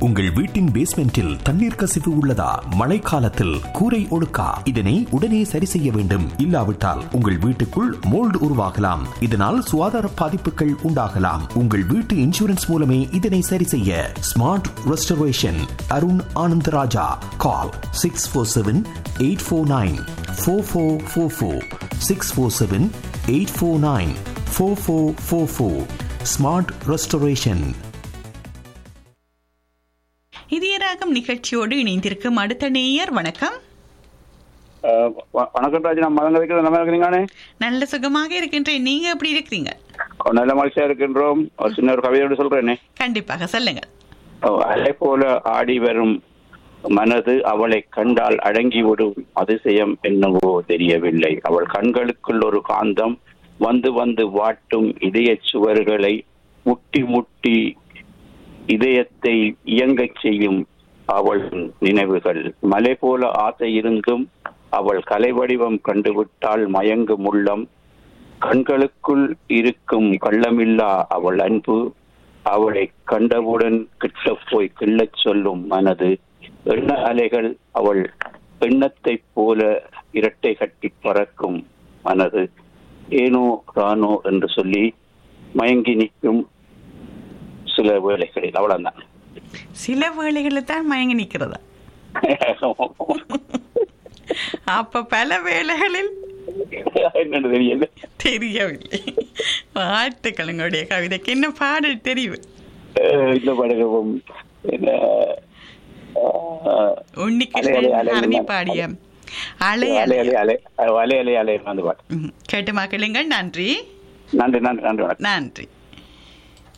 உங்கள் வீட்டின் பேஸ்மெண்டில் தண்ணீர் கசிவு உள்ளதா மழைக்காலத்தில் கூரை ஒழுக்கா இதனை உடனே சரி செய்ய வேண்டும் இல்லாவிட்டால் உங்கள் வீட்டுக்குள் மோல்டு உருவாகலாம் இதனால் சுகாதார பாதிப்புகள் உண்டாகலாம் உங்கள் வீட்டு இன்சூரன்ஸ் மூலமே இதனை சரி செய்ய smart restoration Arun Anantharaja call six four seven eight four nine four four four four six four seven eight four nine four four four four smart restoration Idhayaragam நிகழ்ச்சியோடு இணைந்திருக்கும் அடுத்த நேயர் வணக்கம் அஹ் வ- வணக்கம் ராஜ் நான் மதங்க இருக்கிறது நல்லா இருக்கிறீங்களானே நல்ல சுகமாக இருக்கின்றேன் நீங்க எப்படி இருக்கிறீங்க நல்ல மகிழ்ச்சியா இருக்கின்றோம் ஒரு சின்ன ஒரு கவிதையோடு சொல்றேனே கண்டிப்பாக சொல்லுங்க அஹ் அலை போல ஆடி வரும் மனது அவளை கண்டால் அடங்கிவிடும் அதிசயம் என்னவோ தெரியவில்லை அவள் கண்களுக்குள் ஒரு காந்தம் வந்து வந்து வாட்டும் இதயச் சுவர்களை முட்டி முட்டி இதயத்தை இயங்கச் செய்யும் அவள் நினைவுகள் மலை போல ஆசை இருந்தும் அவள் கலை வடிவம் கண்டுவிட்டால் மயங்கும் உள்ளம் கண்களுக்குள் இருக்கும் கள்ளமில்லா அவள் அன்பு அவளை கண்டவுடன் கிட்ட போய் கிள்ளச் சொல்லும் மனது எண்ண அலைகள் அவள் எண்ணத்தைப் போல இரட்டை கட்டி பறக்கும் மனது ஏனோ ரானோ என்று சொல்லி மயங்கி நிற்கும் சில வேளைகளில் அவ்வளவுதான் சில வேளைகளில் தான் மயங்கி நிக்கிறதா அப்ப பல வேளைகளில் என்னன்னு தெரியல தெரியவில்லை வாழ்த்துக்கள் உங்களுடைய கவிதைக்கு என்ன பாடல் தெரிவு அஹ் இந்த படகவும் என்ன அஹ், உன்னி அலை, அலை, அலை, ஹரணி அலை. பாடிய அலை அலை அலை அலை அலை அலை அலை அலை அந்த பாட்டு ம், கேட்டு மக்களுங்கள் நன்றி நன்றி நன்றி நன்றி வணக்கம் நன்றி